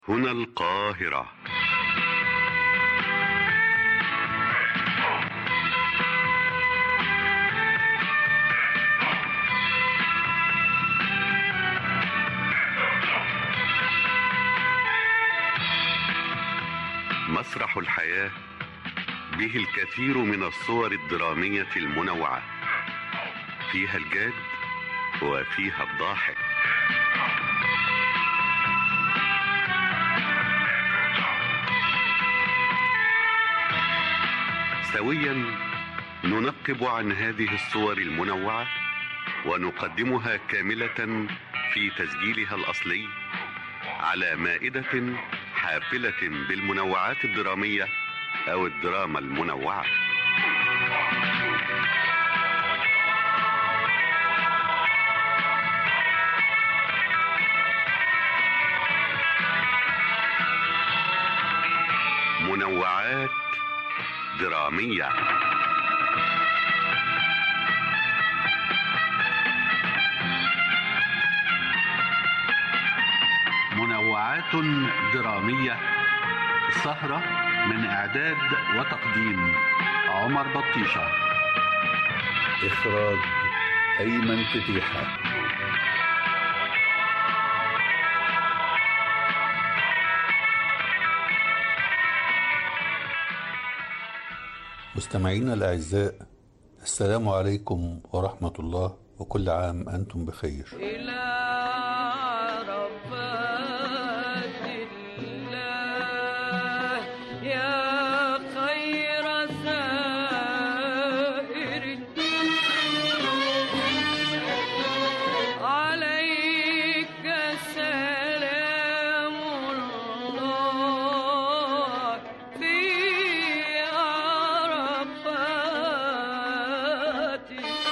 هنا القاهرة مسرح الحياة به الكثير من الصور الدرامية المنوعة فيها الجاد وفيها الضاحك سويا ننقب عن هذه الصور المنوعة ونقدمها كاملة في تسجيلها الأصلي على مائدة حافلة بالمنوعات الدرامية أو الدراما المنوعة منوعات درامية منوعات درامية سهرة من إعداد وتقديم عمر بطيشة إخراج أيمن فتيحة مستمعينا الأعزاء السلام عليكم ورحمة الله وكل عام أنتم بخير إلى عرفات الله يا خير زائر عليك سلام الله في عرفات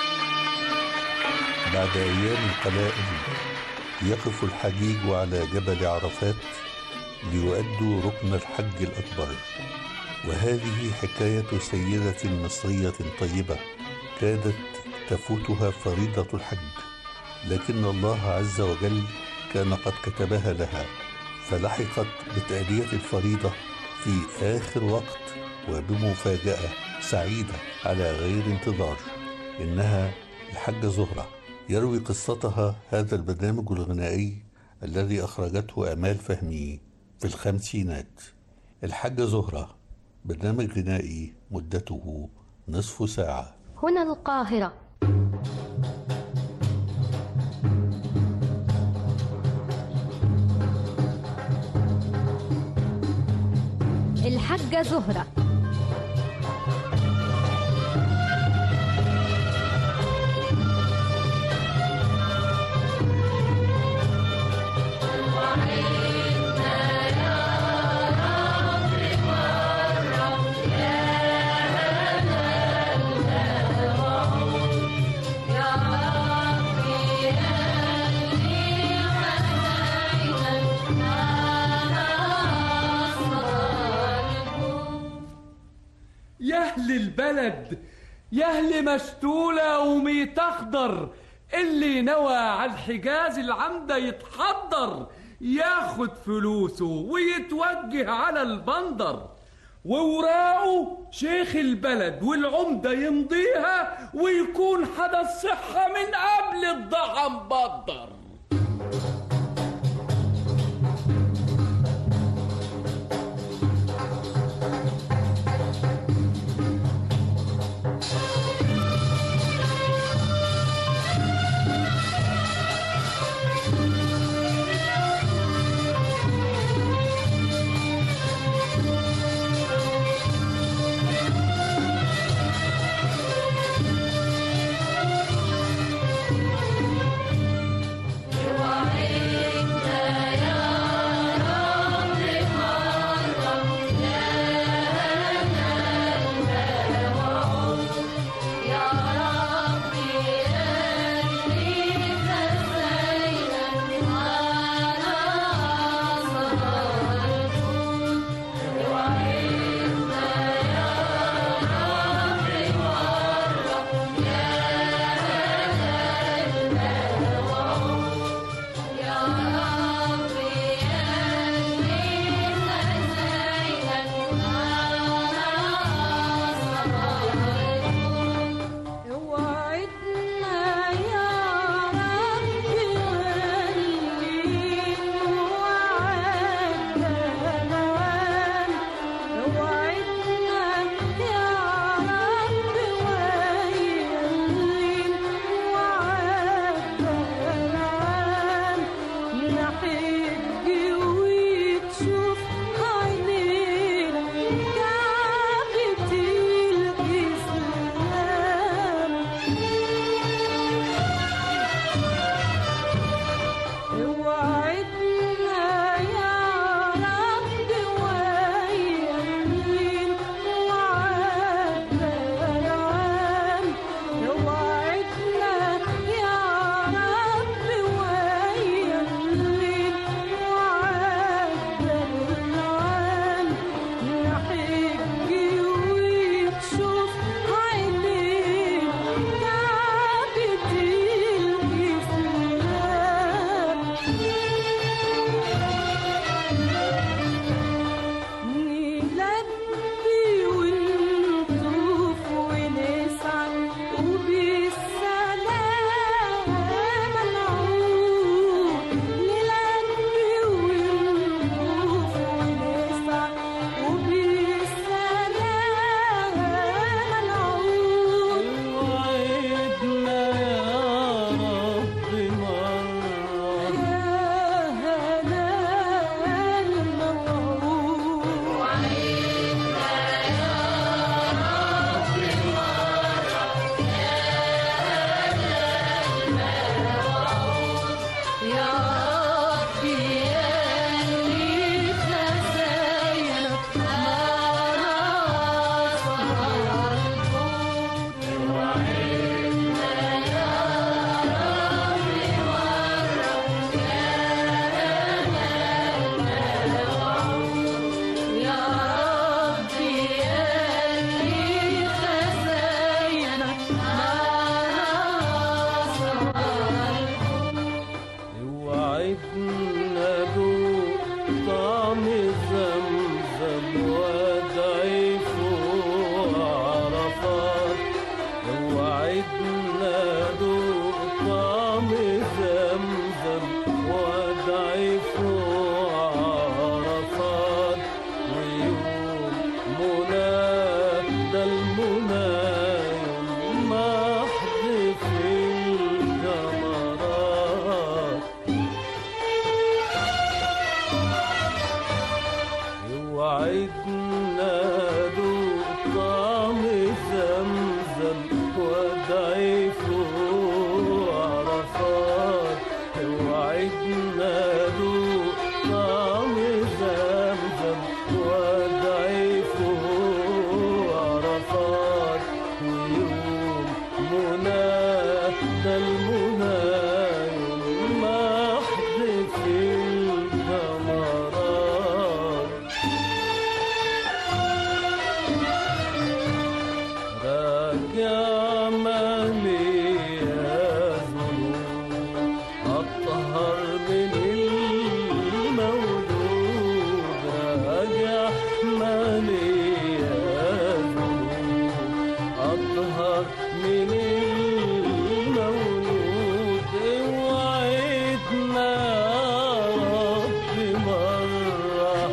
بعد أيام قلائل يقف الحجيج على جبل عرفات ليؤدوا ركن الحج الأكبر وهذه حكاية سيدة مصرية طيبة كادت تفوتها فريضة الحج لكن الله عز وجل كان قد كتبها لها فلحقت بتأدية الفريضة في آخر وقت وبمفاجأة سعيدة على غير انتظار إنها الحاجة زهرة يروي قصتها هذا البرنامج الغنائي الذي أخرجته أمال فهمي في الخمسينات الحاجة زهرة برنامج غنائي مدته نصف ساعة هنا القاهرة الحاجة زهرة يا اهل البلد يا اهل مشتولة وميت اخضر اللي نوى على الحجاز العمدة يتحضر ياخد فلوسه ويتوجه على البندر ووراقه شيخ البلد والعمدة يمضيها ويكون حدا الصحة من قبل الضحى مبدر وعدنا ذوق طعم زمزم وادعي فوق عرفات وعدنا ذوق طعم زمزم وادعي فوق عرفات ويوم منى ده المنى يوم محض في الجمرات راجع مالي يا ذنوب أطهر من المولود راجع مالي يا ذنوب أطهر من المولود وعدنا رب مرة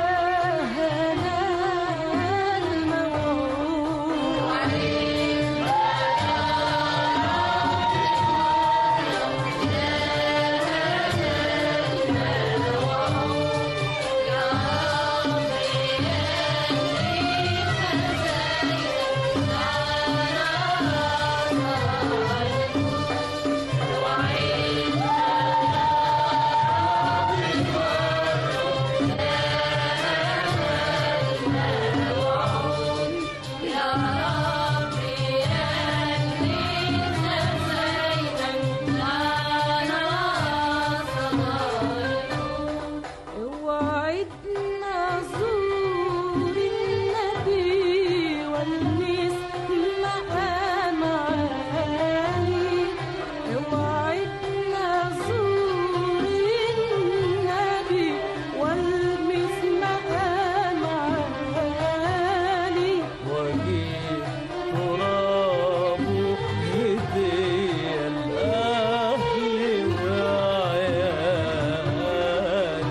وعدنا زور النبي والمثل مقام عالي وعدنا زور النبي والمثل مقام عالي وجيب ترابه هدية لأهلي وعيالي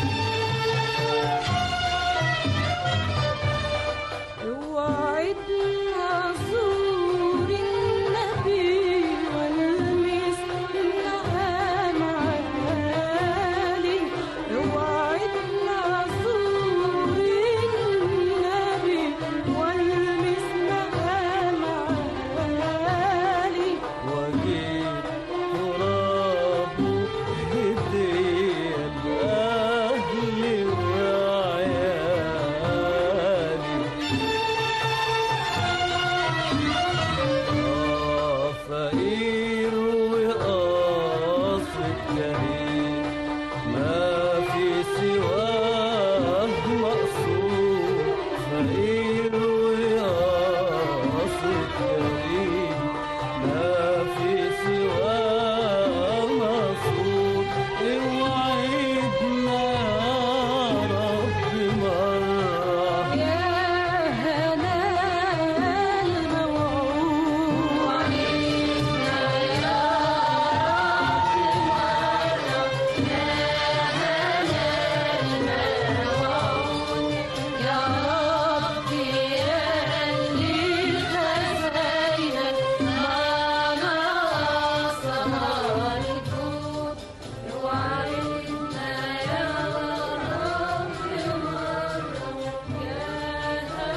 وعدنا زور النبي والمثل مقام عالي وعدنا زور النبي والمثل مقام عالي وجيب ترابه هدية لأهلي وعيالي آه فقير وقاصد كريم ما في سواه مقصود فقير وقاصد كريم ما في سواه مقصود اوعدنا رب مرة يا هنا الموعود يا ربي اللي خزينك ما ناقصنا الكون وعدنا يا رب مرة يا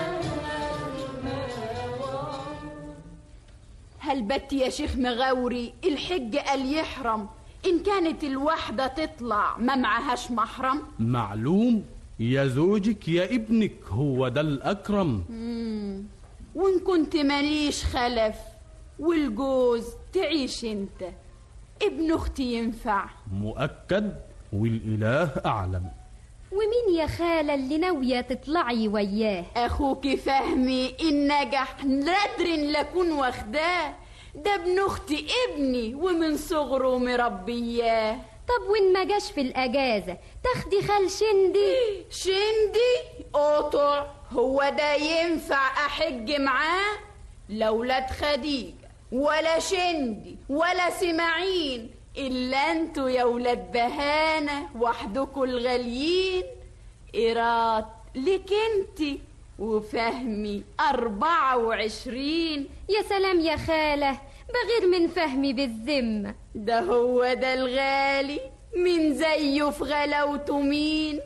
هل بت يا شيخ مغاوري الحج قال يحرم إن كانت الواحدة تطلع ما معهاش محرم معلوم يا زوجك يا ابنك هو ده الأكرم وإن كنت ماليش خلف والجوز تعيش انت ابن اختي ينفع مؤكد والإله أعلم ومين يا خالة اللي ناوية تطلعي وياه اخوك فهمي ان نجح نادر لكون واخداه ده ابن اختي ابني ومن صغره مربياه طب وين ما جاش في الأجازة تاخدي خال شندي شندي قطع هو ده ينفع احج معاه لا ولاد خديجة ولا شندي ولا سماعين الا انتوا يا ولاد بهانة وحدكوا الغاليين ايراد لك انتي وفهمي أربعة وعشرين يا سلام يا خالة بغير من فهمي بالذمة ده هو ده الغالي من زيه في غلاوته مين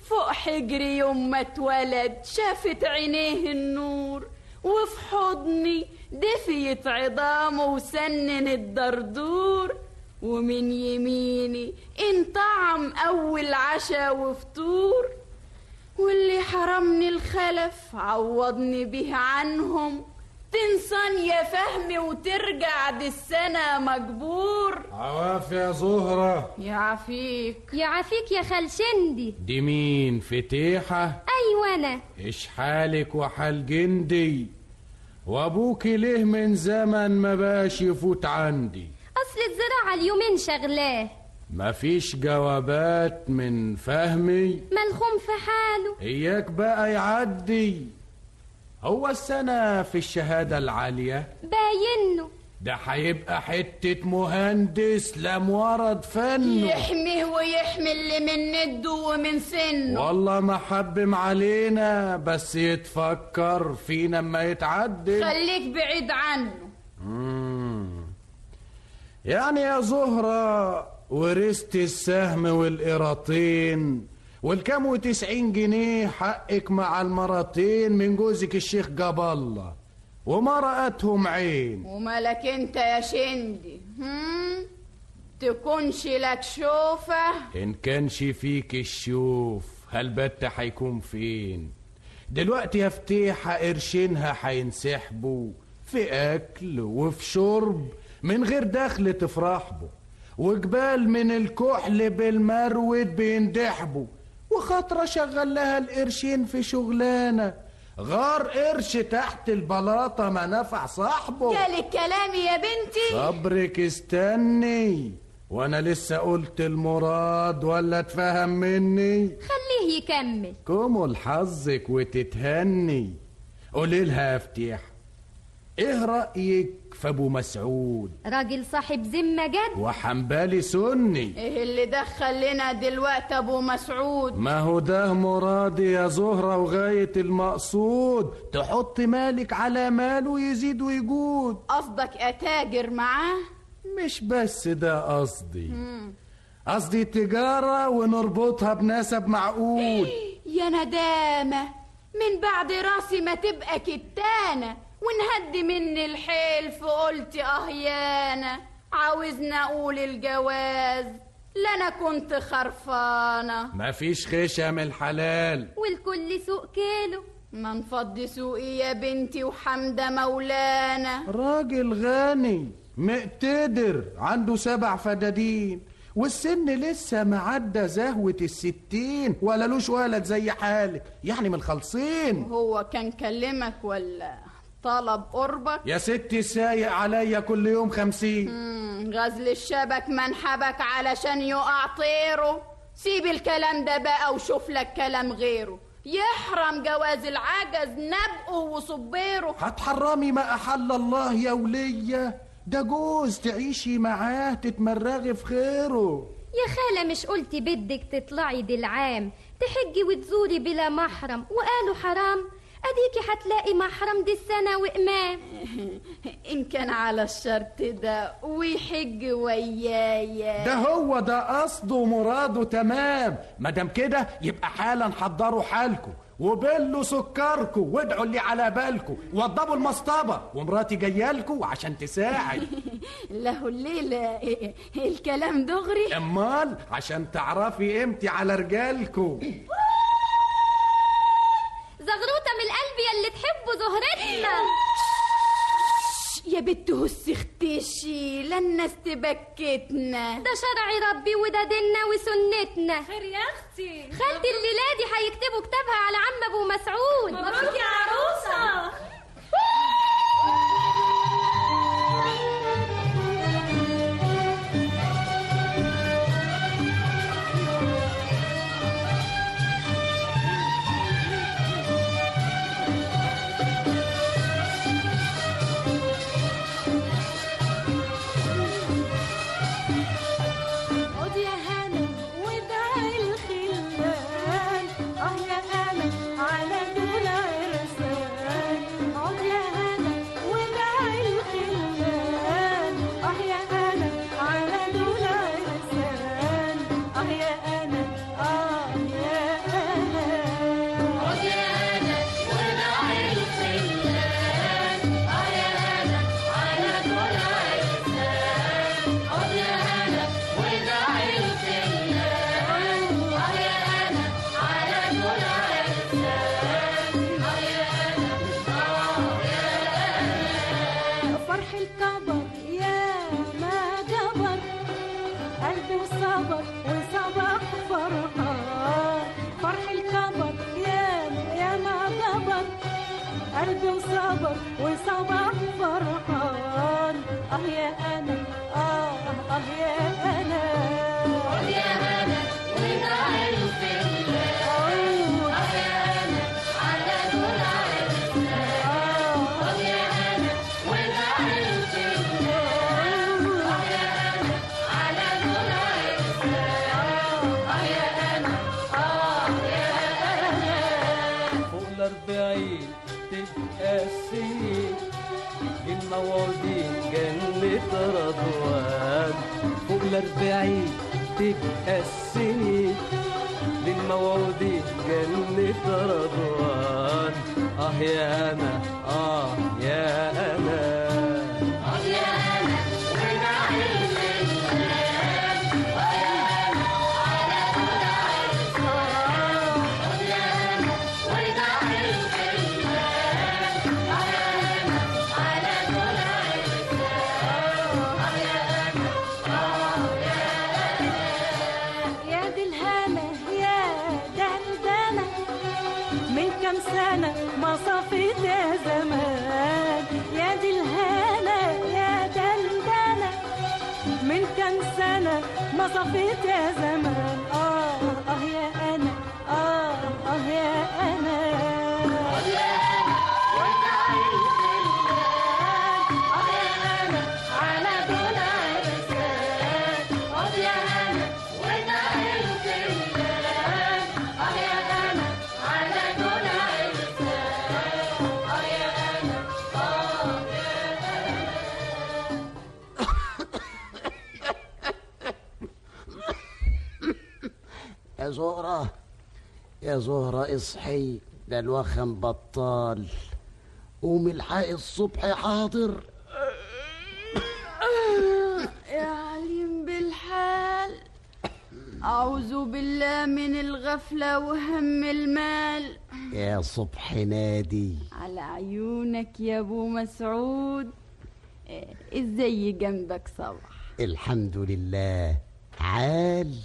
فوق حجري يوم ما اتولد شافت عينيه النور وفي حضني دفيت عظامه وسنن الدردور ومن يميني انطعم أول عشا وفطور واللي حرمني الخلف عوضني به عنهم تنسان يا فهمي وترجع دي السنة مجبور عواف يا زهرة يعافيك يعافيك يا خال شندي دي مين فتيحة أيوة أنا ايش حالك وحال جندي وابوك ليه من زمن ما باش يفوت عندي أصل الزراعة اليومين شغلاه مفيش جوابات من فهمي ملخوم في حاله اياك بقى يعدي هو السنة في الشهادة العالية باينه ده هيبقى حتة مهندس لم ورد فنه يحميه ويحمي اللي من نده ومن سنه والله ما حبم علينا بس يتفكر فينا اما يتعدل خليك بعيد عنه مم. يعني يا زهرة ورثت السهم والقراطين والكام وتسعين جنيه حقك مع المرتين من جوزك الشيخ جاب الله وما رأتهم عين ومالك انت يا شندي هم؟ تكونش لك شوفة إن كانش فيك الشوف هالبت هيكون فين دلوقتي يا فتيحة قرشينها هينسحبوا في أكل وفي شرب من غير دخل تفرح به وجبال من الكحل بالمرود بيندحبوا وخاطرة شغل لها القرشين في شغلانة غار قرش تحت البلاطة ما نفع صاحبه جالك كلامي يا بنتي صبرك استني وانا لسه قلت المراد ولا تفهم مني خليه يكمل كمل حظك وتتهني قولي لها يا فتيح ايه رأيك في ابو مسعود راجل صاحب ذمة جد وحنبالي سني ايه اللي دخل لنا دلوقتي ابو مسعود ما هو ده مرادي يا زهرة وغاية المقصود تحط مالك على ماله يزيد ويجود قصدك اتاجر معاه مش بس ده قصدي قصدي تجارة ونربطها بنسب معقول يا ندامة من بعد راسي ما تبقى كتانة ونهدي مني الحيل فقلت اه يانا عاوزنا اقول الجواز لا انا كنت خرفانة مفيش خشم الحلال والكل سوق كيلو ما نفضي سوقي يا بنتي وحمدة مولانا راجل غني مقتدر عنده سبع فدادين والسن لسه معدى زهوة الستين ولا لوش ولد زي حالك يعني من الخلصين هو كان كلمك ولا طلب قربك يا ستي سايق عليا كل يوم خمسين مم، غزل الشبك منحبك علشان يقع طيره سيب الكلام ده بقى وشوف لك كلام غيره يحرم جواز العجز نبقه وصبيره هتحرمي ما أحل الله يا ولية ده جوز تعيشي معاه تتمرغي في خيره يا خالة مش قلتي بدك تطلعي دي العام تحجي وتزوري بلا محرم وقالوا حرام اديكي هتلاقي محرم دي السنة وإمام إن كان على الشرط ده ويحج ويايا ده هو ده قصده ومراده تمام مادام كده يبقى حالا حضروا حالكم وبلوا سكركم وادعوا اللي على بالكم وضبوا المصطبة ومراتي جايالكم عشان تساعد له الليلة الكلام دغري امال عشان تعرفي قيمتي على رجالكم زغروطة من القلب يلي تحبوا زهرتنا يا بت هس اختشي لا الناس تبكتنا ده شرع ربي وده ديننا وسنتنا خير يا اختي خالتي الليلة دي هيكتبوا كتابها على عم ابو مسعود مبروك يا عروسه خد يا هنا وداع الخلان اه يا انا على دول عرسان قلبي وصبر وصبح فرحان اه يا انا اه اه يا انا اه يا انا ونعل في الله اه يا انا على نور عرسنا اه يا انا ونعل في الله اه يا انا على نور عرسنا اه يا انا اه يا انا فوق الأربعين تبقى السنين الموعودين جنة رضوان فوق الأربعين تبقى السنين للموعودين جنة رضوان آه يا أنا آه يا أنا يا دي الهنا يا دندنة من كم سنة ما صفيت يا زمان يا دي الهنا يا دندنة من كم سنة ما صفيت يا زمان آه آه يا أنا آه آه يا أنا آه يا أنا على دون عرسان آه يا أنا ونعل في الله آه يا أنا على دون عرسان آه يا أنا آه يا زهرة يا زهرة اصحي ده الوخم بطال قومي الحقي الصبح حاضر يا عليم بالحال أعوذ بالله من الغفلة وهم المال يا صبح نادي على عيونك يا أبو مسعود إيه، ازاي جنبك صبح الحمد لله عال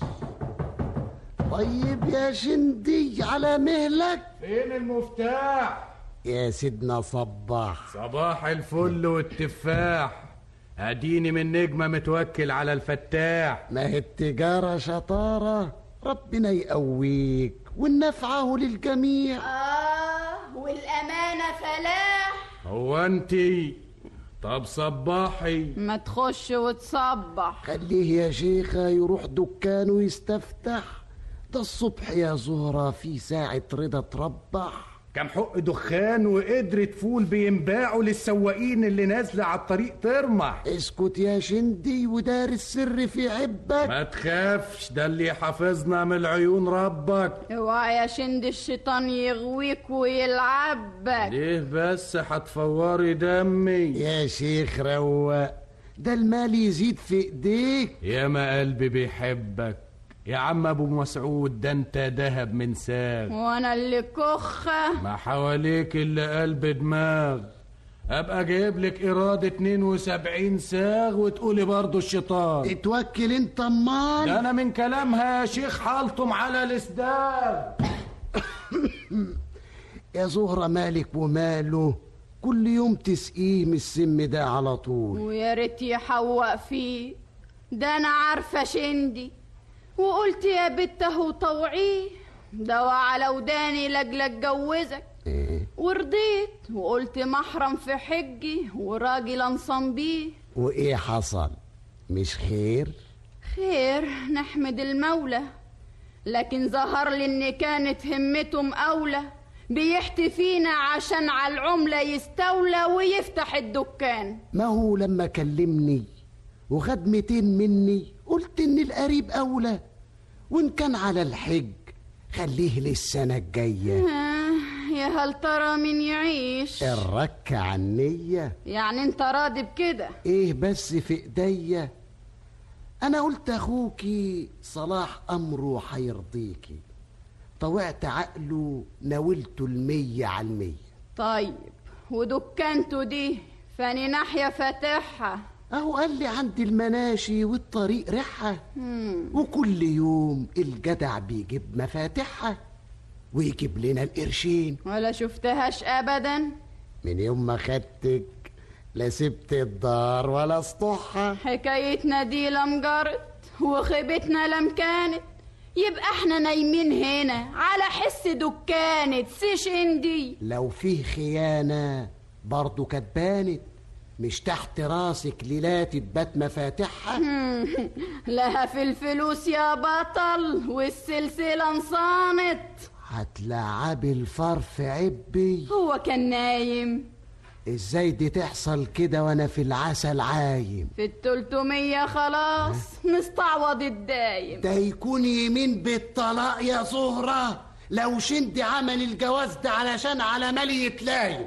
طيب يا شندي على مهلك فين المفتاح يا سيدنا صباح صباح الفل والتفاح اديني من نجمة متوكل على الفتاح ما هي التجارة شطارة ربنا يقويك والنفعه للجميع آه والأمانة فلاح هو انتي طب صباحي ما تخش وتصبح خليه يا شيخة يروح دكانه يستفتح ده الصبح يا زهرة في ساعة رضا تربح كم حق دخان وقدرة فول بينباعوا للسواقين اللي نازلة على الطريق ترمح اسكت يا شندي ودار السر في عبك ما تخافش ده اللي حافظنا من العيون ربك اوعى يا شند الشيطان يغويك ويلعبك ليه بس هتفوري دمي يا شيخ روق ده المال يزيد في ايديك يا ما قلبي بيحبك يا عم ابو مسعود ده انت دهب من ساغ وانا اللي كخة ما حواليك الا قلب دماغ ابقى جايب لك ايراد 72 ساغ وتقولي برضو الشيطان اتوكل انت امال ده انا من كلامها يا شيخ حالتم على الاسدال يا زهرة مالك وماله كل يوم تسقيه من السم ده على طول ويا ريت يحوق فيه ده انا عارفة شندي وقلت يا بت اهو طوعيه ده وعلى وداني لاجل اتجوزك إيه؟ ورضيت وقلت محرم في حجي وراجل انصم بيه وايه حصل مش خير خير نحمد المولى لكن ظهر لي ان كانت همته مقاولة بيحتي فينا عشان على العملة يستولى ويفتح الدكان ما هو لما كلمني وخد 200 مني قلت ان القريب اولى وان كان على الحج خليه للسنة الجاية آه يا هل ترى من يعيش الرك عنية يعني انت راضي بكده ايه بس في ايديا انا قلت اخوكي صلاح امره هيرضيكي طوعت عقله ناولته المية على المية طيب ودكانته دي فاني ناحية فاتحها اهو قال لي عندي المناشي والطريق ريحة وكل يوم الجدع بيجيب مفاتيحها ويجيب لنا القرشين ولا شفتهاش ابدا من يوم ما خدتك لا سبت الدار ولا سطحها حكايتنا دي لم جرت وخيبتنا لم كانت يبقى احنا نايمين هنا على حس دكانة سيش اندي لو فيه خيانة برضو كانت بانت مش تحت راسك ليلات تبات مفاتيحها لها في الفلوس يا بطل والسلسلة انصانت هتلعبي الفار في عبي هو كان نايم ازاي دي تحصل كده وانا في العسل عايم في التلتمية خلاص نستعوض الدايم ده يكون يمين بالطلاق يا زهرة لو شندي عمل الجواز ده علشان على مالي يتلايم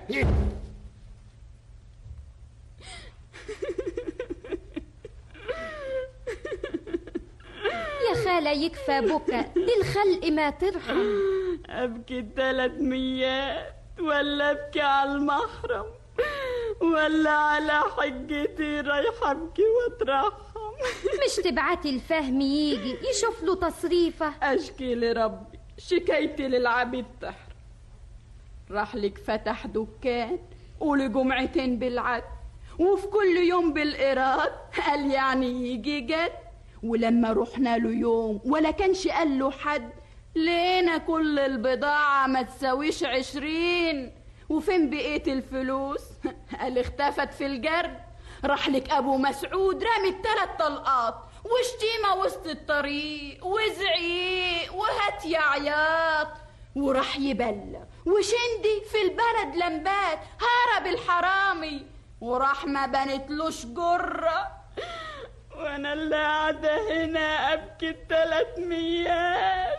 يا خالة يكفى بكى دي الخلق ما ترحم ابكي تلات ميات ولا ابكي على المحرم ولا على حجتي رايحة ابكي واترحم مش تبعتي الفهم يجي يشوف له تصريفة اشكي لربي شكايتي للعبيد تحر راح لك فتح دكان ولجمعتين بالعد وفي كل يوم بالإيراد قال يعني يجي جد ولما رحنا له يوم ولا كانش قال له حد لقينا كل البضاعة ما تساويش عشرين وفين بقيت الفلوس قال اختفت في الجرد راح لك ابو مسعود رامي التلات طلقات وشتيمة وسط الطريق وزعيق وهات يا عياط وراح يبلغ وشندي في البلد لمبات هرب الحرامي وراح ما بنتلوش جرة وانا اللي قاعدة هنا ابكي التلات ميات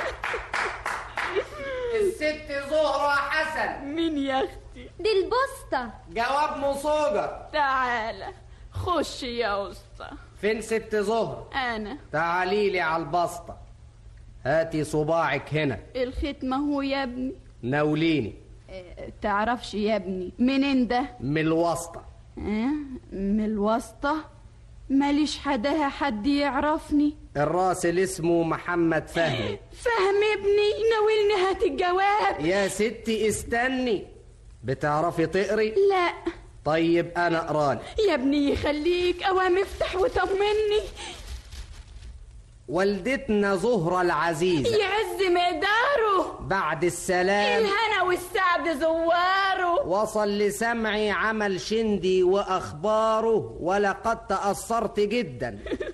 الست زهرة حسن مين يا اختي دي البسطة جواب مصوجة تعالى خش يا اسطى فين ست زهرة انا تعالي لي على البسطة هاتي صباعك هنا الختمة هو يا ابني ناوليني اه، تعرفش يا ابني منين ده من الوسطى اه؟ من الواسطة ماليش حدها حد يعرفني الراسل اسمه محمد فهمي فهم ابني ناولني هات الجواب يا ستي استني بتعرفي تقري لا طيب انا اقرالي يا ابني يخليك اوام افتح وطمني والدتنا زهرة العزيزة يعز مقداره بعد السلام الهنا والسعد زواره وصل لسمعي عمل شندي واخباره ولقد تاثرت جدا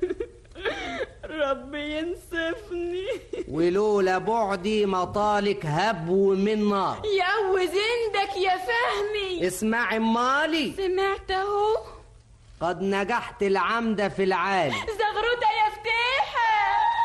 ربي ينصفني ولولا بعدي مطالك هبو من نار يقوز عندك يا فهمي اسمعي مالي سمعت اهو قد نجحت العمدة في العالي زغروطة يا فتيحة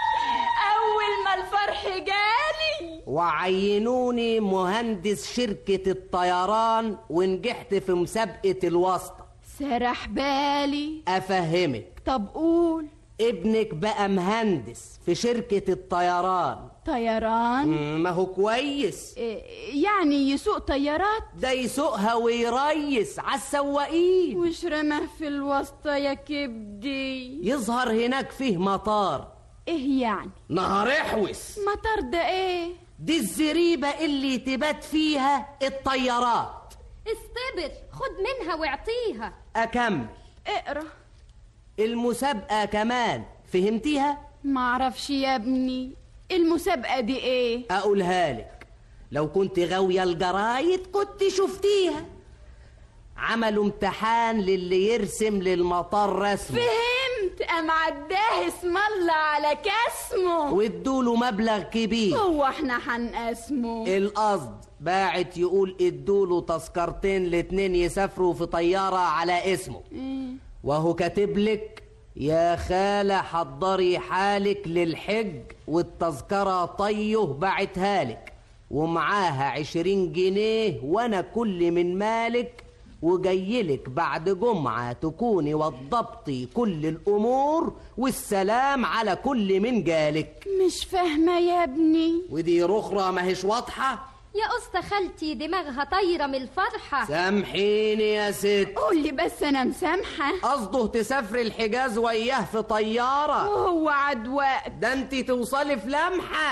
أول ما الفرح جالي وعينوني مهندس شركة الطيران ونجحت في مسابقة الواسطة سرح بالي أفهمك طب قول ابنك بقى مهندس في شركة الطيران طيران مم، ما هو كويس إيه، يعني يسوق طيارات ده يسوقها ويريس على السواقين وش رماه في الواسطة يا كبدي يظهر هناك فيه مطار ايه يعني نهار احوس مطار ده ايه دي الزريبة اللي تبات فيها الطيارات استبر خد منها واعطيها أكمل اقرا المسابقة كمان فهمتيها؟ معرفش يا ابني المسابقة دي ايه أقولها لك لو كنت غاوية الجرايد كنت شفتيها عملوا امتحان للي يرسم للمطار رسم فهمت ام عداه اسم الله على كاسمه وادوله مبلغ كبير هو احنا هنقسمه القصد باعت يقول ادوله تذكرتين الاتنين يسافروا في طيارة على اسمه إيه؟ وهو كاتب لك يا خالة حضري حالك للحج والتذكرة طيه بعتها لك ومعاها عشرين جنيه وانا كل من مالك وجايلك بعد جمعة تكوني وضبطي كل الأمور والسلام على كل من جالك مش فاهمة يا ابني ودي رخرة ماهيش واضحة يا أسطى خالتي دماغها طايرة من الفرحة سامحيني يا ست قول لي بس انا مسامحة قصده تسافري الحجاز وياه في طيارة وهو عد وقت ده انت توصلي في لمحة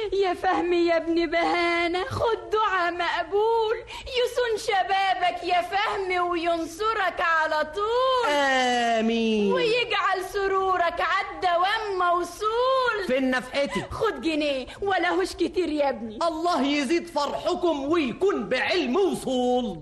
يا فهمي يا ابن بهانة خد دعاء مقبول يصون شبابك يا فهمي وينصرك على طول آمين ويجعل سرورك عالدوام موصول فين نفحتي خد جنيه ولا هوش كتير يا ابني الله يزيد فرحكم ويكون بعلم وصول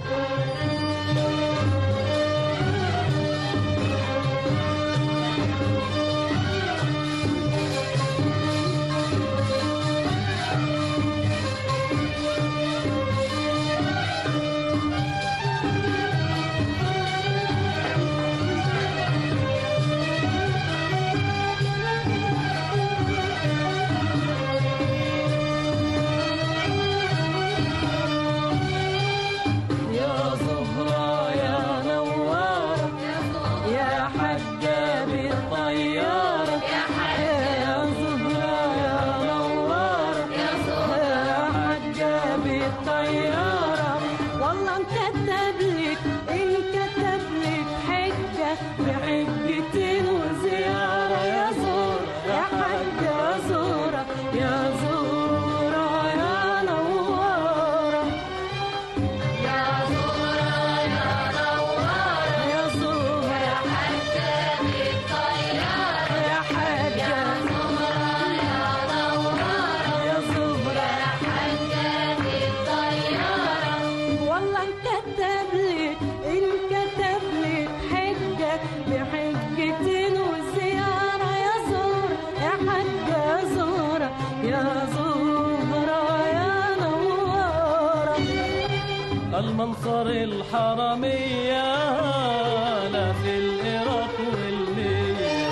يا زهرة يا نوارة يا حجة بالطيارة يا زهرة يا نوارة يا حجة بالطيارة والله انكتب لك انكتب لك حجة بحجتين وزيارة يا زورة يا حجة زورة يا زورة يا نوارة يا زورة يا نوارة يا زورة يا حجة بالطيارة يا حجة يا زورة يا نوارة يا زورة يا حجة بالطيارة والله انكتب لك انكتب لك حجة بحجتين وزيارة يا زورة يا حجة زورة يا زهرة يا نوارة المنصر الحرمية لا في العراق والمية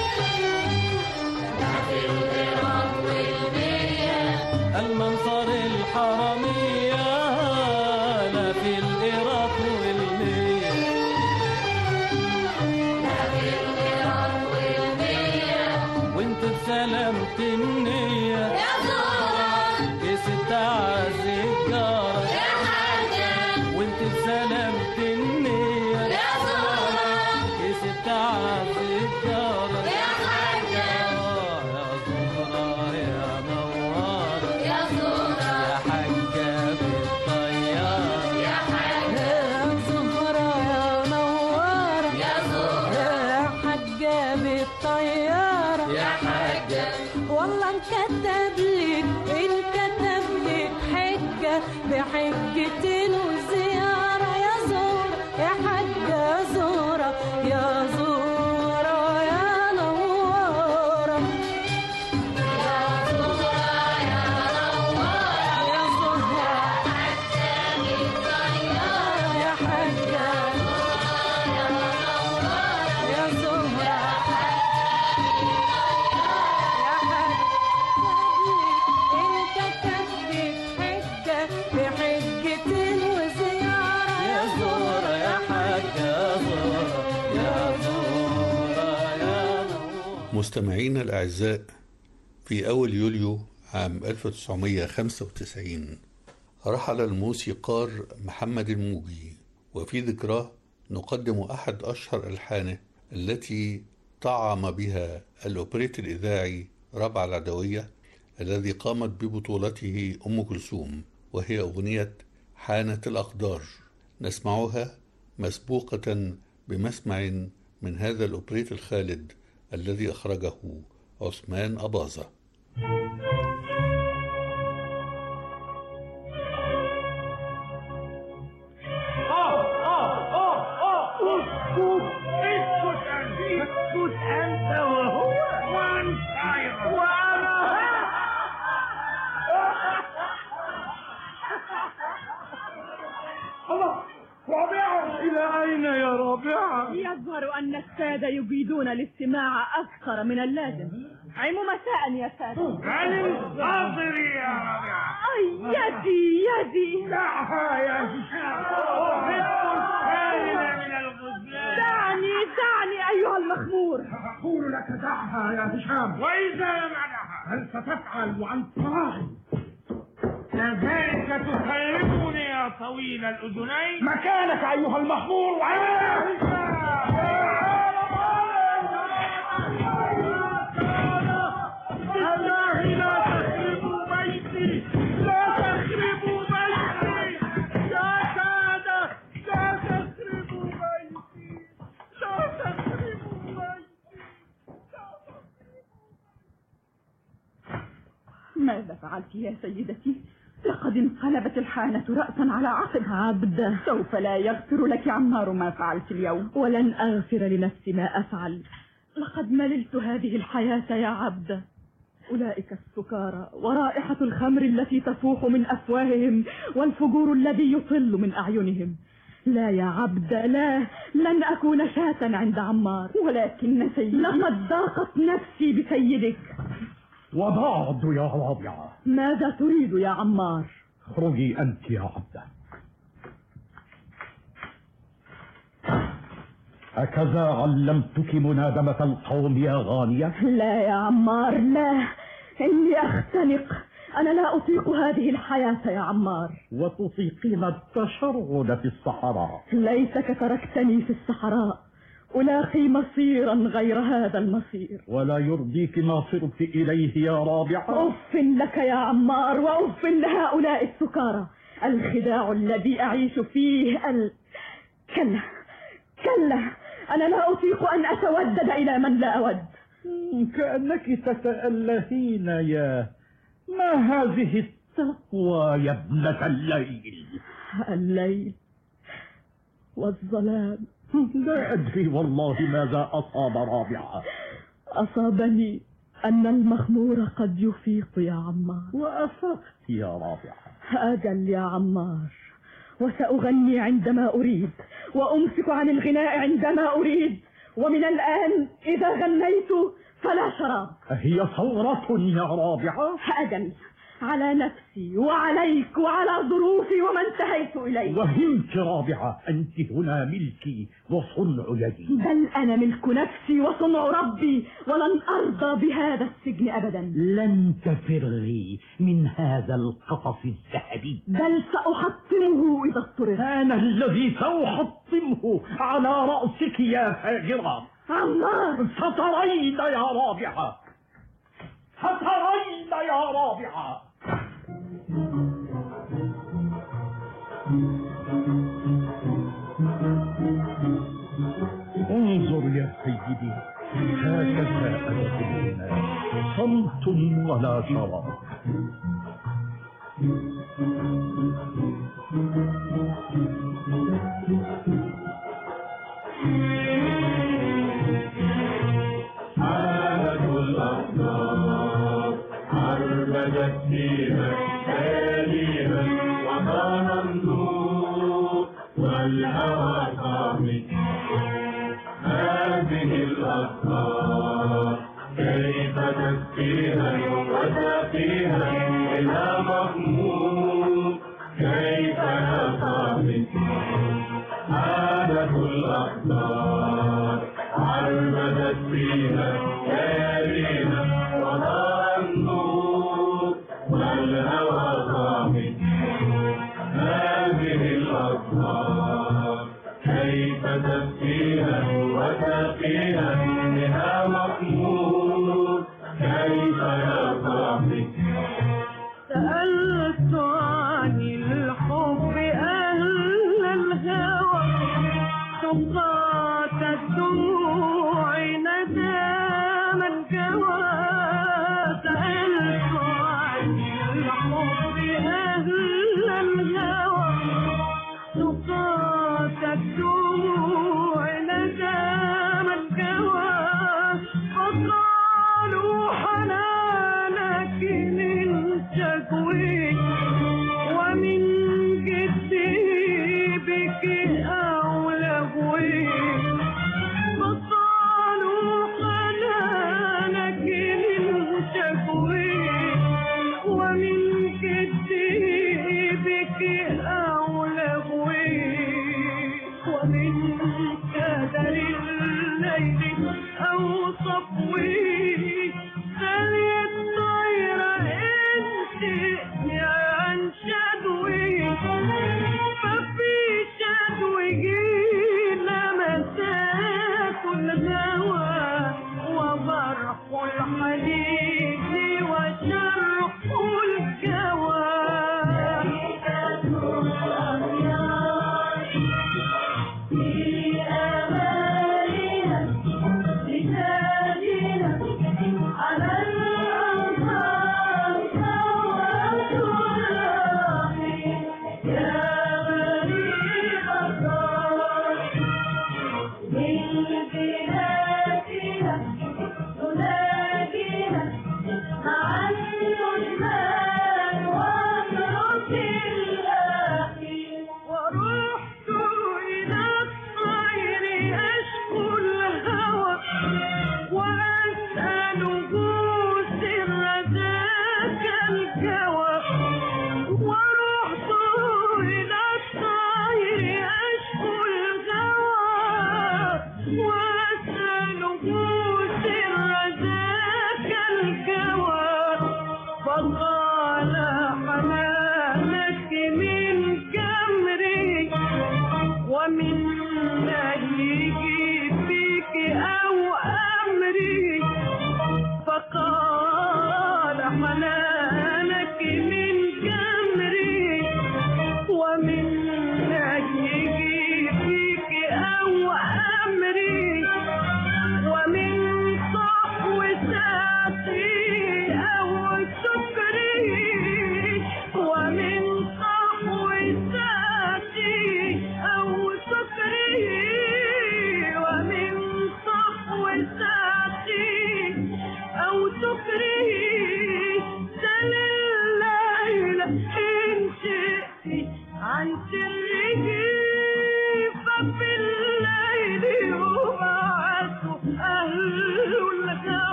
المنصر الحرمية لا في العراق والمية وانت بسلامة النية يا زهرة يا ست عز الجارة يا حاجة وانت بسلامة النية يا زهرة يا ست عز الجارة يا حاجة يا زهرة يا نوارة يا زهرة يا حاجة بالطيارة يا يا زهرة يا نوارة يا زهرة يا حجة بالطيارة يا حاجة والله انكتب لك انكتب لك حجة بحجتين وزيارة يا زورة يا حجة زورة يا زورة يا نوارة يا زهرة يا نوارة يا زهرة يا حجة يا زهرة انت تثبت حجة بحجتين وزيارة يا زهرة يا حاجة زهرة يا زهرة يا نور مستمعينا الأعزاء في أول يوليو عام 1995 رحل الموسيقار محمد الموجي وفي ذكراه نقدم أحد أشهر ألحانه التي طعم بها الأوبريت الإذاعي ربع العدوية الذي قامت ببطولته أم كلثوم وهي أغنية حانت الأقدار نسمعها مسبوقة بمسمع من هذا الأوبريت الخالد الذي أخرجه عثمان أباظة اسكت انت وهو وانت وانا الله رابعة إلى أين يا رابعة؟ يظهر أن السادة يجيدون الاستماع أكثر من اللازم عم مساء يا سادة علم حاضري يا رابعة أي يدي يدي دعها يا هشام ست كاملة من الغزلان دعني دعني أيها المخمور أقول لك دعها يا هشام وإذا لم أدعها هل ستفعل وأنت راغب كذلك تخيبني يا طويل الأذنين مكانك أيها المخمور وأنا الله لا تسلم فعلت يا سيدتي لقد انقلبت الحانة رأسا على عقب عبدة سوف لا يغفر لك عمار ما فعلت اليوم ولن أغفر لنفسي ما أفعل لقد مللت هذه الحياة يا عبدة أولئك السكارى ورائحة الخمر التي تفوح من أفواههم والفجور الذي يطل من أعينهم لا يا عبد لا لن أكون شاة عند عمار ولكن سيدي لقد ضاقت نفسي بسيدك وبعد يا رابعة ماذا تريد يا عمار اخرجي أنت يا عبدة هكذا علمتك منادمة القوم يا غانية لا يا عمار لا إني أختنق أنا لا أطيق هذه الحياة يا عمار وتطيقين التشرد في الصحراء ليتك تركتني في الصحراء ألاقي مصيرا غير هذا المصير ولا يرضيك ما صرت إليه يا رابعة أف لك يا عمار وأف لهؤلاء السكارى الخداع الذي أعيش فيه ال... كلا كلا أنا لا أطيق أن أتودد إلى من لا أود كأنك تتألهين يا ما هذه التقوى يا ابنة الليل الليل والظلام لا أدري والله ماذا أصاب رابعة أصابني أن المخمور قد يفيق يا عمار وأفقت يا رابعة أجل يا عمار وسأغني عندما أريد وأمسك عن الغناء عندما أريد ومن الآن إذا غنيت فلا شراب هي ثورة يا رابعة أجل على نفسي وعليك وعلى ظروفي وما انتهيت إليه وهمت رابعة أنت هنا ملكي وصنع يدي بل أنا ملك نفسي وصنع ربي ولن أرضى بهذا السجن أبدا لن تفرغي من هذا القفص الذهبي بل سأحطمه إذا اضطررت أنا الذي سأحطمه على رأسك يا فاجرة عمار سترين يا رابعة سترين يا رابعة انظر يا سيدي هكذا أدخلنا صمت ولا شراب حالة الأخبار عربدت فيها ساليها وكان النور والهوى صامت هذه الأخبار كيف تسقيها وتأتيها إلى مضمون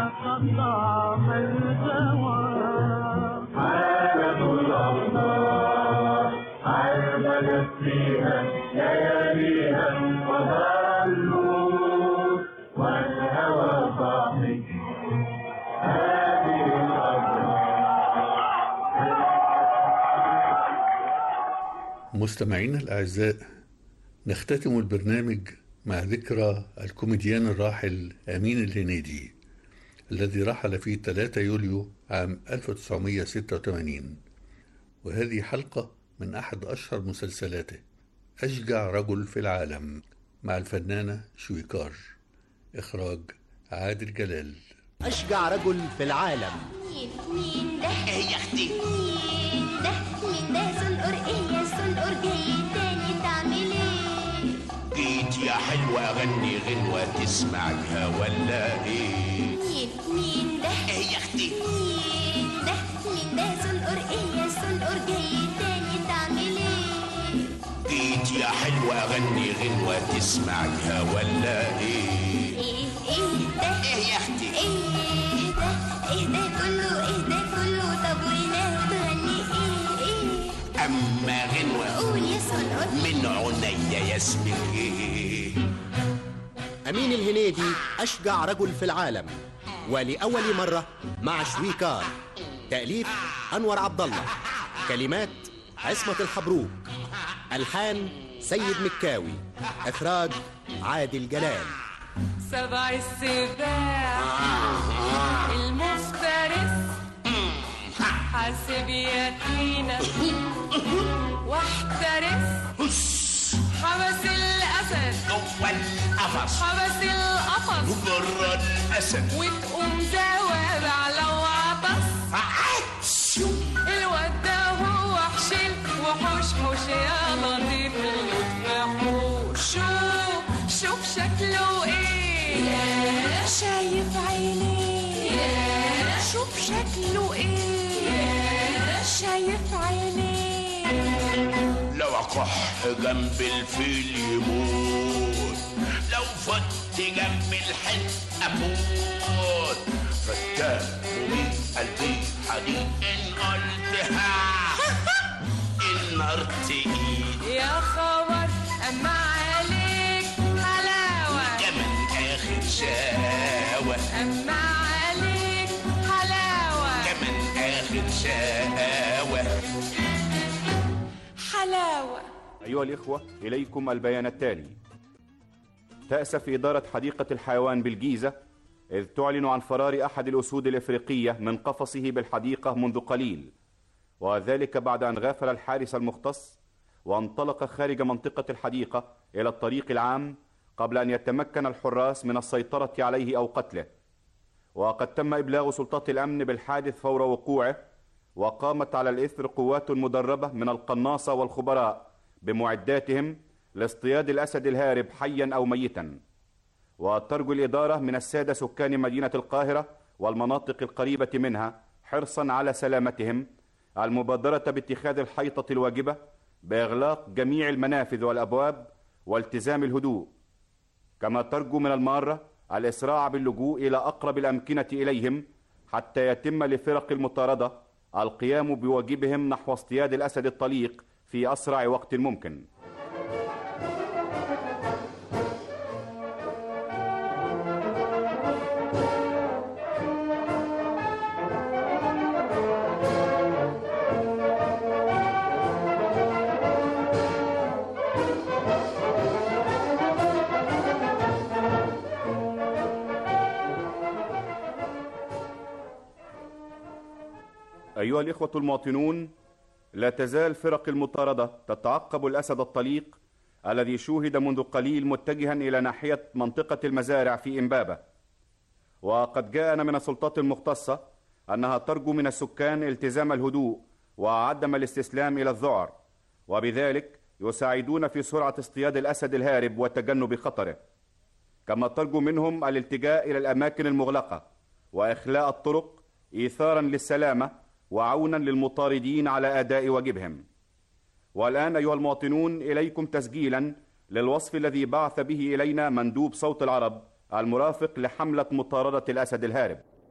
قطع الهوى حالة الأمطار عربدت فيها لياليها وظلوا والهوى صاحي هذه الأرض مستمعينا الأعزاء نختتم البرنامج مع ذكرى الكوميديان الراحل أمين الهنيدي الذي رحل في 3 يوليو عام 1986 وهذه حلقة من أحد أشهر مسلسلاته أشجع رجل في العالم مع الفنانة شويكار إخراج عادل جلال أشجع رجل في العالم مين مين ده ايه يا اختي مين ده مين ده سنقر ايه يا سنقر جاي تاني تعمل ايه جيت يا حلوة أغني غنوة تسمعها ولا إيه؟ مين مين ده إيه يا أختي؟ مين ده مين ده سنقر ايه يا سنقر جاي تاني تعمل ايه جيت يا حلوة أغني غنوة تسمعها ولا إيه؟ ايه ايه ده إيه يا أختي؟ ايه ده ايه ده كله ايه ده كله طب وناوي تغني ايه ايه أما غنوة قول يا سنقر من عينيا يا اسمك إيه؟ أمين الهنيدي أشجع رجل في العالم ولأول مرة مع شويكار تأليف أنور عبد الله كلمات عصمة الحبروك ألحان سيد مكاوي إخراج عادل جلال سبع السباع المفترس حاسب يتينا واحترس حبس الاسد جوه القفص حبس القفص برا الأسد وتقوم زوابع لو عطس الواد ده هو حشيل وحوش حوش يا لطيف اللطف شوف شوف شكله ايه شايف عينيه شوف شكله ايه شايف عينيه لو أكح جنب الفيل يموت لو فت جنب الحد أموت فتان ومين قلبي حديد إن قلتها النار تقيل يا خبر اما عليك حلاوه كمان آخر شاوة اما عليك حلاوه كمان آخر شاوة حلاوه أيها الإخوة إليكم البيان التالي تأسف إدارة حديقة الحيوان بالجيزة إذ تعلن عن فرار أحد الأسود الإفريقية من قفصه بالحديقة منذ قليل وذلك بعد أن غافل الحارس المختص وانطلق خارج منطقة الحديقة إلى الطريق العام قبل أن يتمكن الحراس من السيطرة عليه أو قتله وقد تم إبلاغ سلطات الأمن بالحادث فور وقوعه وقامت على الإثر قوات مدربة من القناصة والخبراء بمعداتهم لاصطياد الأسد الهارب حيا أو ميتا وترجو الإدارة من السادة سكان مدينة القاهرة والمناطق القريبة منها حرصا على سلامتهم المبادرة باتخاذ الحيطة الواجبة بإغلاق جميع المنافذ والأبواب والتزام الهدوء كما ترجو من المارة الإسراع باللجوء إلى أقرب الأمكنة إليهم حتى يتم لفرق المطاردة القيام بواجبهم نحو اصطياد الأسد الطليق في أسرع وقت ممكن أيها الإخوة المواطنون لا تزال فرق المطاردة تتعقب الأسد الطليق الذي شوهد منذ قليل متجها إلى ناحية منطقة المزارع في إمبابة وقد جاءنا من السلطات المختصة أنها ترجو من السكان التزام الهدوء وعدم الاستسلام إلى الذعر وبذلك يساعدون في سرعة اصطياد الأسد الهارب وتجنب خطره كما ترجو منهم الالتجاء إلى الأماكن المغلقة وإخلاء الطرق إيثارا للسلامة وعونا للمطاردين على أداء واجبهم والآن أيها المواطنون إليكم تسجيلا للوصف الذي بعث به إلينا مندوب صوت العرب المرافق لحملة مطاردة الأسد الهارب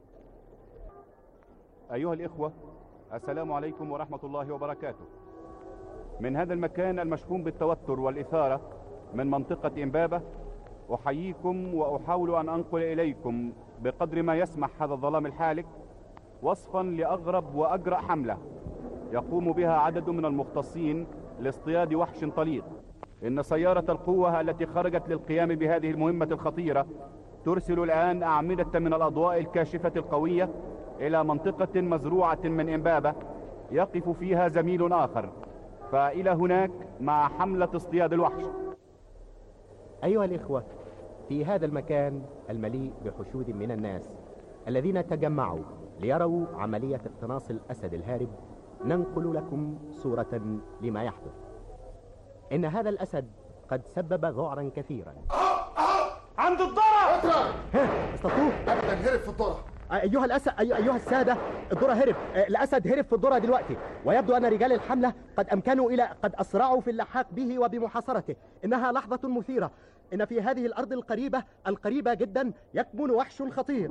أيها الإخوة السلام عليكم ورحمة الله وبركاته من هذا المكان المشحون بالتوتر والإثارة من منطقة إمبابة أحييكم وأحاول أن أنقل إليكم بقدر ما يسمح هذا الظلام الحالك وصفا لأغرب وأجرأ حملة يقوم بها عدد من المختصين لاصطياد وحش طليق إن سيارة القوة التي خرجت للقيام بهذه المهمة الخطيرة ترسل الآن أعمدة من الأضواء الكاشفة القوية إلى منطقة مزروعة من إمبابة يقف فيها زميل آخر فإلى هناك مع حملة اصطياد الوحش أيها الإخوة في هذا المكان المليء بحشود من الناس الذين تجمعوا ليروا عملية اقتناص الأسد الهارب ننقل لكم صورة لما يحدث إن هذا الأسد قد سبب ذعرا كثيرا عند الضرع ها اصطادوه ابدا هرب في الذره أيها الأسد أي- أيها السادة الذرة هرب آه، الأسد هرب في الذرة دلوقتي ويبدو أن رجال الحملة قد أمكنوا إلى قد أسرعوا في اللحاق به وبمحاصرته إنها لحظة مثيرة إن في هذه الأرض القريبة القريبة جدا يكمن وحش خطير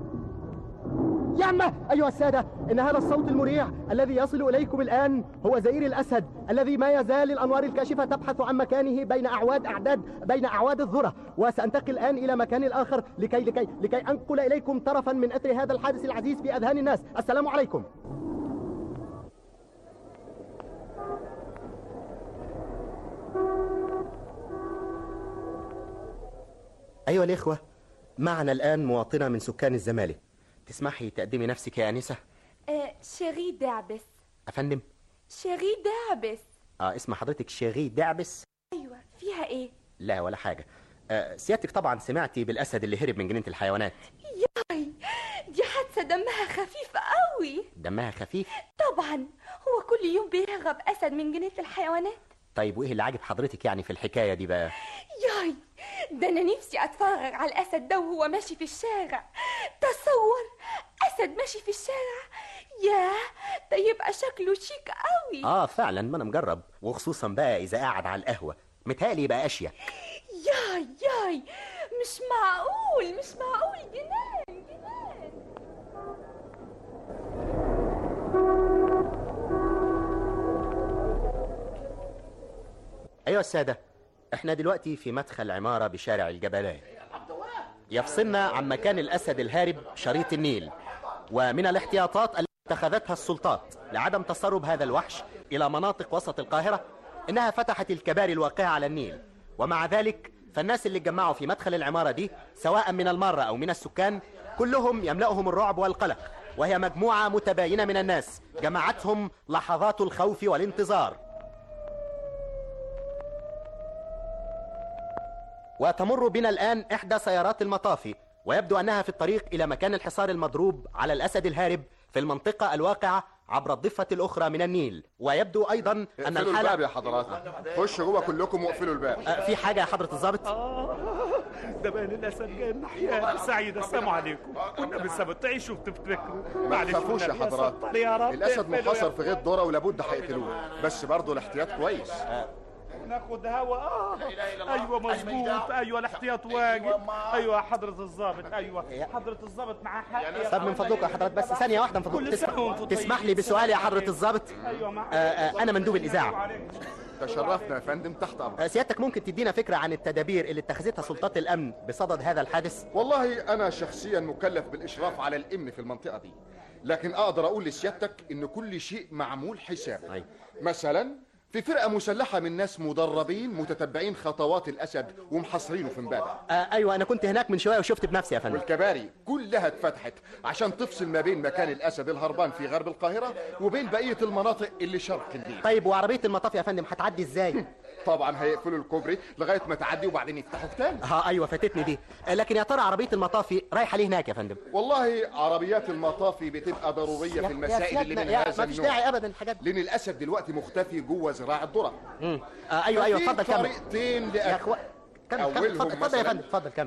ياما أيها السادة إن هذا الصوت المريع الذي يصل إليكم الآن هو زئير الأسد الذي ما يزال الأنوار الكاشفة تبحث عن مكانه بين أعواد أعداد بين أعواد الذرة وسأنتقل الآن إلى مكان آخر لكي لكي لكي أنقل إليكم طرفا من أثر هذا الحادث العزيز في أذهان الناس السلام عليكم أيها الإخوة معنا الآن مواطنة من سكان الزمالك تسمحي تقدمي نفسك يا أنسة آه شيري دعبس أفندم شيري دعبس آه اسم حضرتك شيري دعبس ايوه فيها ايه لا ولا حاجة آه سيادتك طبعا سمعتي بالأسد اللي هرب من جنينة الحيوانات ياي دي حادثة دمها خفيف قوي دمها خفيف طبعا هو كل يوم بيهرب اسد من جنينة الحيوانات طيب وإيه اللي عاجب حضرتك يعني في الحكاية دي بقى ياي ده انا نفسي اتفرج على الاسد ده وهو ماشي في الشارع تصور اسد ماشي في الشارع ياه ده يبقى شكله شيك قوي آه فعلا ما أنا مجرب وخصوصا بقى إذا قاعد على القهوة متهيألي يبقى أشيك ياي ياي مش معقول مش معقول جنان جنان أيها السادة احنا دلوقتي في مدخل عمارة بشارع الجبلاء يفصلنا عن مكان الأسد الهارب شريط النيل ومن الاحتياطات التي اتخذتها السلطات لعدم تسرب هذا الوحش إلى مناطق وسط القاهرة إنها فتحت الكباري الواقعة على النيل ومع ذلك فالناس اللي اتجمعوا في مدخل العمارة دي سواء من المارة أو من السكان كلهم يملأهم الرعب والقلق وهي مجموعة متباينة من الناس جمعتهم لحظات الخوف والانتظار وتمر بنا الآن إحدى سيارات المطافي ويبدو أنها في الطريق إلى مكان الحصار المضروب على الأسد الهارب في المنطقة الواقعة عبر الضفة الأخرى من النيل ويبدو أيضا أن اقفلوا الحالة الباب يا حضراتنا خشوا جوه كلكم واقفلوا الباب آه، في حاجة يا حضرة الضابط ده بقى للاسف جاي الناحيه سعيد السلام عليكم والنبي السبت تعيشوا وتفتكروا ما تخافوش يا حضرات يا رب الاسد اقفلوا يا محاصر في غيط ذره ولابد هيقتلوه بس برضه الاحتياط كويس ناخد هوا اه ايوه مظبوط ايوه الاحتياط واجب ايوه حضرة الضابط ايوه حضرة الضابط معاه حق يا طب من فضلك يا حضرات بس ثانية واحدة من فضلك كل سنة وانتم تسمح, تسمح لي طيبين. بسؤال يا حضرة الضابط ايوه مع آه، آه، أنا مندوب الإذاعة تشرفنا يا فندم تحت امرك آه، سيادتك ممكن تدينا فكرة عن التدابير اللي اتخذتها سلطات الأمن بصدد هذا الحادث والله انا شخصيا مكلف بالاشراف على الامن في المنطقه دي لكن اقدر اقول لسيادتك ان كل شيء معمول حساب مثلا في فرقه مسلحه من ناس مدربين متتبعين خطوات الاسد ومحاصرينه في امبابه آه، أيوة أنا كنت هناك من شوية وشفت بنفسي يا فندم والكباري كلها اتفتحت عشان تفصل ما بين مكان الاسد الهربان في غرب القاهره وبين بقيه المناطق اللي شرق النيل طيب وعربية المطاف يا فندم هتعدي ازاي؟ طبعا هيقفلوا الكوبري لغايه ما تعدي وبعدين يفتحوا تاني ها ايوه فاتتني دي آه، لكن يا ترى عربية المطافي رايحة ليه هناك يا فندم؟ والله عربيات المطافي بتبقى ضروريه يا- في المسائل يا اللي سيادنا- من يا- هذا مفيش النوع داعي ابدا الحاجات لان الاسد دلوقتي مختفي جوه زراعه الذره امم آه ايوه ايوه ففي اتفضل كمل طريقتين يا لاكل اخوان كمل كمل أولهم اتفضل اتفضل يا مثلاً فندم اتفضل كمل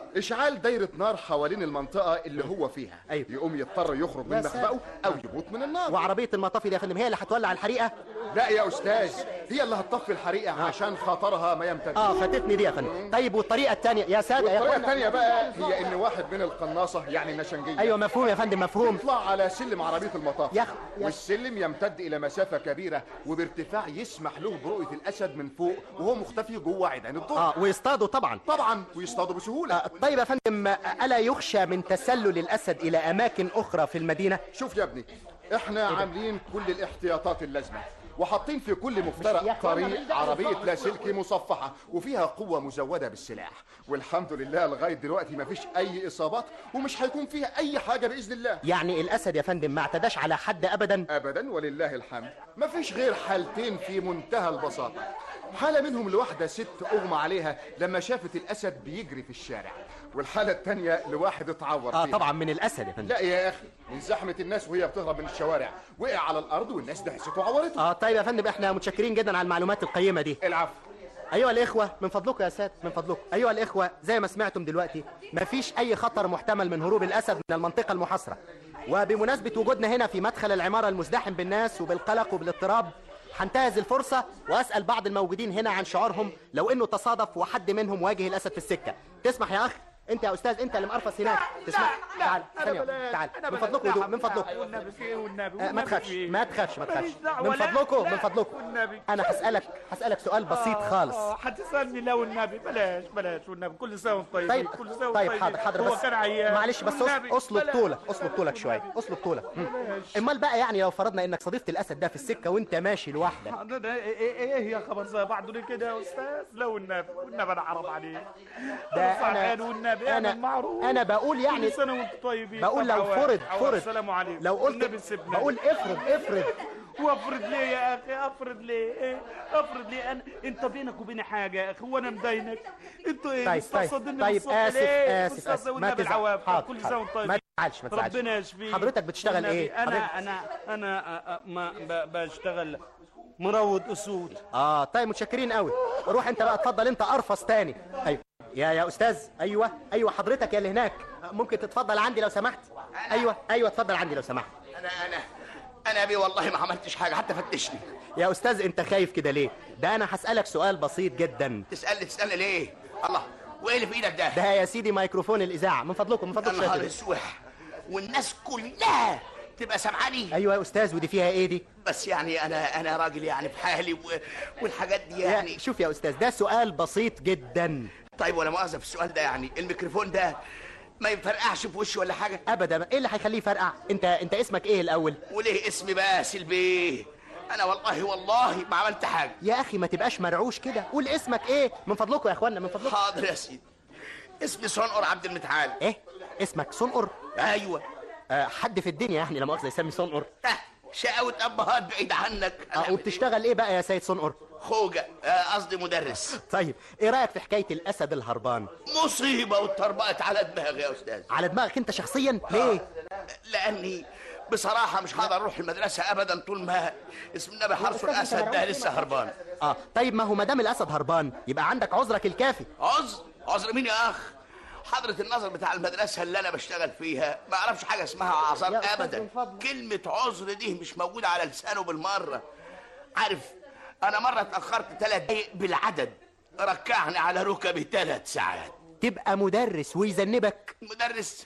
اشعال دايره نار حوالين المنطقه اللي هو فيها أيوة. يقوم يضطر يخرج من يا ساتر. مخبأه او يموت من النار وعربيه المطافي دي يا فندم هي اللي هتولع الحريقه لا يا استاذ هي اللي هتطفي الحريقه عشان خطرها ما يمتد اه فاتتني دي يا فندم طيب والطريقه الثانيه يا ساده يا والطريقه اخوانا الثانيه بقى هي ان واحد من القناصه يعني النشنجيه ايوه مفهوم يا فندم مفهوم يطلع على سلم عربيه المطاف يا أخ- يا والسلم يمتد الى مسافه كبيره وبارتفاع يسمح له برؤيه الاسد من فوق وهو مختفي جوه عيدان الظل اه ويصطادوا طبعا طبعا ويصطادوا بسهوله آه طيب يا فندم آه، الا يخشى من تسلل الاسد الى اماكن اخرى في المدينه شوف يا ابني احنا عاملين كل الاحتياطات اللازمه وحاطين في كل مفترق طريق عربية لاسلكي مصفحة وفيها قوة مزودة بالسلاح والحمد لله لغاية دلوقتي مفيش أي إصابات ومش هيكون فيها أي حاجة بإذن الله يعني الاسد يا فندم ما اعتداش على حد ابدا أبدا ولله الحمد مفيش غير حالتين في منتهى البساطة حالة منهم لواحدة ست أغمى عليها لما شافت الأسد بيجري في الشارع والحالة التانية لواحد اتعور اه فيها. طبعا من الاسد يا فندم لا يا أخي من زحمة الناس وهي بتهرب من الشوارع وقع على الأرض والناس دهسته وعورته اه طيب يا فندم احنا متشكرين جدا على المعلومات القيمه دي العفو ايها الاخوه من فضلكم يا ساد من فضلكم ايها الاخوه زي ما سمعتم دلوقتي مفيش اي خطر محتمل من هروب الاسد من المنطقه المحاصره وبمناسبه وجودنا هنا في مدخل العماره المزدحم بالناس وبالقلق وبالاضطراب هنتهز الفرصه واسال بعض الموجودين هنا عن شعورهم لو انه تصادف وحد منهم واجه الاسد في السكه تسمح يا اخ انت يا استاذ انت اللي مرفص هناك تسمح تعال ثانيه واحدة. تعال من فضلكم هدوء من فضلكم والنبي في ايه والنبي آه، ما والنبي تخافش في إيه؟ ما تخافش ما تخافش ماليش دعوة، من لا، فضلكم لا، من فضلكم والنبي. انا هسالك هسالك سؤال بسيط آه، خالص اه هتسالني لا والنبي بلاش بلاش والنبي كل سنه وانت طيب طيب كل سنه وانت طيب طيب. حاضر حاضر هو بس كان عيان معلش بس والنبي، أص- اصلب بلاش. طولك اصلب طولك شويه اصلب طولك مم. امال بقى يعني لو فرضنا انك صادفت الاسد ده في السكه وانت ماشي لوحدك ده- ده ايه ايه إيه يا خبر زي بعض ليه كده يا استاذ لا والنبي والنبي انا حرام عليك ده ارفع أنا- عين والنبي أنا- اعمل معروف أنا بقول يعني- كل سنه وانتم طيبين بقول لو طب عوام- فرض عوام، فرض السلام عليكم لو قلت والنبي سيبنا بقول افرض افرض وافرض ليه يا اخي افرض ليه ايه افرض ليه انا انت بينك وبيني حاجه يا اخي وانا مضايقك انتوا ايه طيب طيب مستقصديني طيب بالصبح اسف ليه؟ اسف اسف مستقصد ما والنبي تزعل العوام حاضر كل حاضر. سنه وانت طيب ما تزعلش ما تزعلش ربنا يشفيك حضرتك بتشتغل والنبي ايه انا حضرتك- انا انا أ- أ- ما ب- بشتغل مروض اسود اه طيب متشكرين قوي روح انت بقى اتفضل انت ارفص تاني ايوه يا يا استاذ ايوه ايوه حضرتك يا اللي هناك ممكن تتفضل عندي لو سمحت ايوه ايوه اتفضل عندي لو سمحت انا انا انا ابي والله ما عملتش حاجه حتى فتشني يا استاذ انت خايف كده ليه ده انا هسالك سؤال بسيط جدا تسالني تسالني ليه الله وايه اللي في ايدك ده ده يا سيدي ميكروفون الاذاعه من فضلكم من يا فضلكم نهار شوية. اسوح والناس كلها تبقى سامعاني ايوه يا استاذ ودي فيها ايه دي بس يعني انا انا راجل يعني في حالي و... والحاجات دي يعني يا شوف يا استاذ ده سؤال بسيط جدا طيب ولا مؤاخذه في السؤال ده يعني الميكروفون ده ما يفرقعش في وشي ولا حاجه ابدا ايه اللي هيخليه يفرقع انت انت اسمك ايه الاول وليه اسمي باسل بيه انا والله والله ما عملت حاجه يا اخي ما تبقاش مرعوش كده قول اسمك ايه من فضلكم يا اخوانا من فضلكم حاضر يا سيدي اسمي صنقر عبد المتعال ايه اسمك صنقر ايوه آه حد في الدنيا يعني لا مؤاخذه يسمي صنقر شقاوة ابهات بعيد عنك اه وبتشتغل ايه بقى يا سيد صنقر خوجة آه، قصدي مدرس طيب ايه رايك في حكايه الاسد الهربان مصيبة واتطربقت على دماغي يا استاذ على دماغك انت شخصيا ليه لاني بصراحة مش هقدر اروح المدرسة ابدا طول ما اسم النبي حرس الاسد ده لسه هربان اه طيب ما هو ما دام الاسد هربان يبقى عندك عذرك الكافي عذر عذر مين يا اخ حضرة النظر بتاع المدرسة اللي أنا بشتغل فيها ما أعرفش حاجة اسمها أعذار أبدا كلمة عذر دي مش موجودة على لسانه بالمرة عارف أنا مرة اتأخرت ثلاث دقايق بالعدد ركعني على ركبي ثلاث ساعات تبقى مدرس ويذنبك مدرس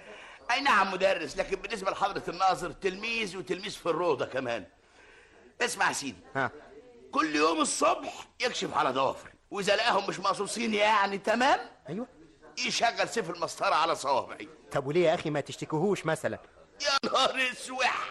أي نعم مدرس لكن بالنسبة لحضرة الناظر تلميذ وتلميذ في الروضة كمان اسمع يا سيدي ها كل يوم الصبح يكشف على ضوافري وإذا لقاهم مش مقصوصين يعني تمام ايوه يشغل سيف المسطرة على صوابعي طب وليه يا اخي ما تشتكيهوش مثلا يا نهار اسوح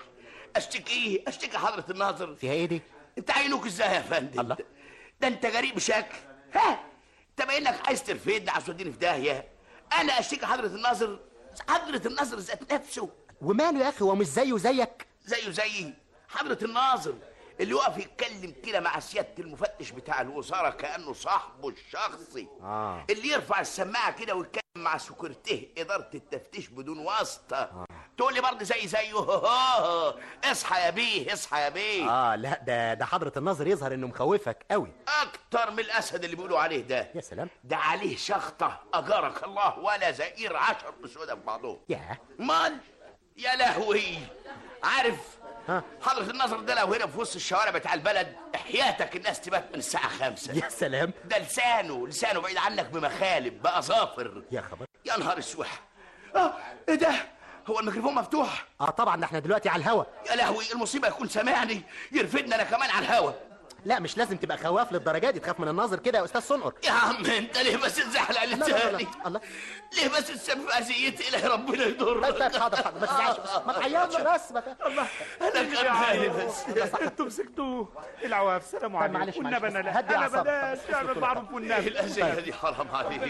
اشتكيه اشتكي حضرة الناظر فيها ايه دي انت عينك ازاي يا فندم الله ده انت جريء بشكل ها انت باين لك عايز ترفدني عايز توديني في داهية انا اشتكي حضرة الناظر حضرة الناظر ذات نفسه وماله يا اخي هو مش زيه زيك زيه زيي حضرة الناظر اللي يقف يتكلم كده مع سيادة المفتش بتاع الوزارة كأنه صاحبه الشخصي اه اللي يرفع السماعة كده ويتكلم مع سكرتيه إدارة التفتيش بدون واسطة تقول لي برضه زي زيه اصحى يا بيه اصحى يا بيه اه لا ده ده حضرة الناظر يظهر انه مخوفك قوي اكتر من الاسد اللي بيقولوا عليه ده يا سلام ده عليه شخطه اجارك الله ولا زئير عشر بسودة في بعضهم يا مال يا لهوي عارف حضرة النظر ده لو هنا في وسط الشوارع بتاع البلد حياتك الناس تبات من الساعة خمسة يا سلام ده لسانه لسانه بعيد عنك بمخالب بأظافر يا خبر يا نهار اسوح اه ايه ده هو الميكروفون مفتوح اه طبعا ده احنا دلوقتي على الهوا يا لهوي المصيبة يكون سامعني يرفدني انا كمان على الهوا لا مش لازم تبقى خواف للدرجه دي تخاف من الناظر كده يا استاذ صنقر يا عم انت ليه بس تزحلق لا، لا، لا، لساني الله ليه بس تسبب اذيتي الهي ربنا يضرك بس حاضر حاضر ما تزعلش ما تعيطش بس ما انا كان بالي بس انتوا مسكتوه العواف سلام طيب عليكم معلش، معلش، والنبي بس انا هدي انا أعصابك. بداش بس اعمل اسكت معروف والنبي الأذية دي حرام عليك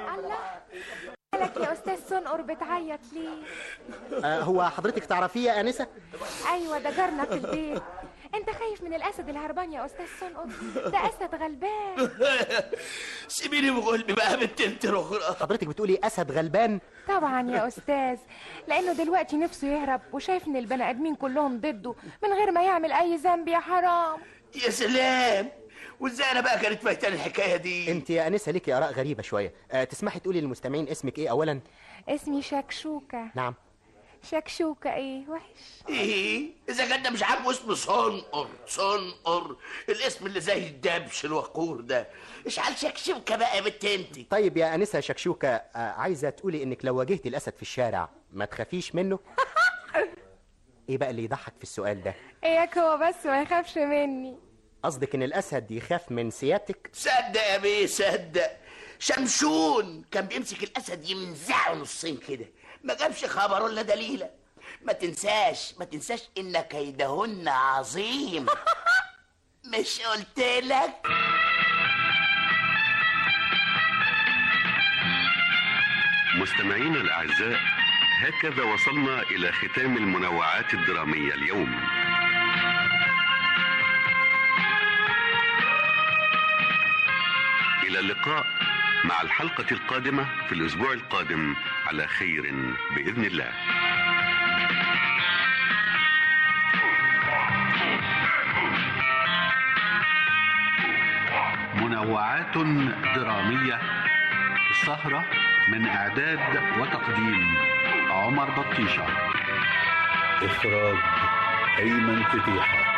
مالك يا استاذ سنقر بتعيط ليه آه هو حضرتك تعرفيه يا انسه ايوه ده جارنا في البيت انت خايف من الاسد الهربان يا استاذ سنقر ده اسد غلبان سيبيني بقلبي بقى بالتلت الاخرى حضرتك بتقولي اسد غلبان طبعا يا استاذ لانه دلوقتي نفسه يهرب وشايف ان البني ادمين كلهم ضده من غير ما يعمل اي ذنب يا حرام يا سلام وازاي انا بقى كانت فايتاني الحكايه دي انت يا انسه ليكي اراء غريبه شويه آه تسمحي تقولي للمستمعين اسمك ايه اولا اسمي شكشوكه نعم شكشوكه ايه وحش ايه اذا كان ده مش عاجبه اسم صنقر صنقر الاسم اللي زي الدبش الوقور ده اشعل شكشوكه بقى يا بنت انت طيب يا انسه شكشوكه آه عايزه تقولي انك لو واجهتي الاسد في الشارع ما تخافيش منه ايه بقى اللي يضحك في السؤال ده اياك هو بس ما يخافش مني قصدك ان الاسد يخاف من سيادتك صدق يا بيه صدق شمشون كان بيمسك الاسد يمزعه نصين كده ما جابش خبر ولا دليله ما تنساش ما تنساش ان كيدهن عظيم مش قلت لك مستمعينا الأعزاء هكذا وصلنا إلى ختام المنوعات الدرامية اليوم إلى اللقاء مع الحلقة القادمة في الأسبوع القادم على خير بإذن الله منوعات درامية السهرة من إعداد وتقديم عمر بطيشة إخراج أيمن فتيحة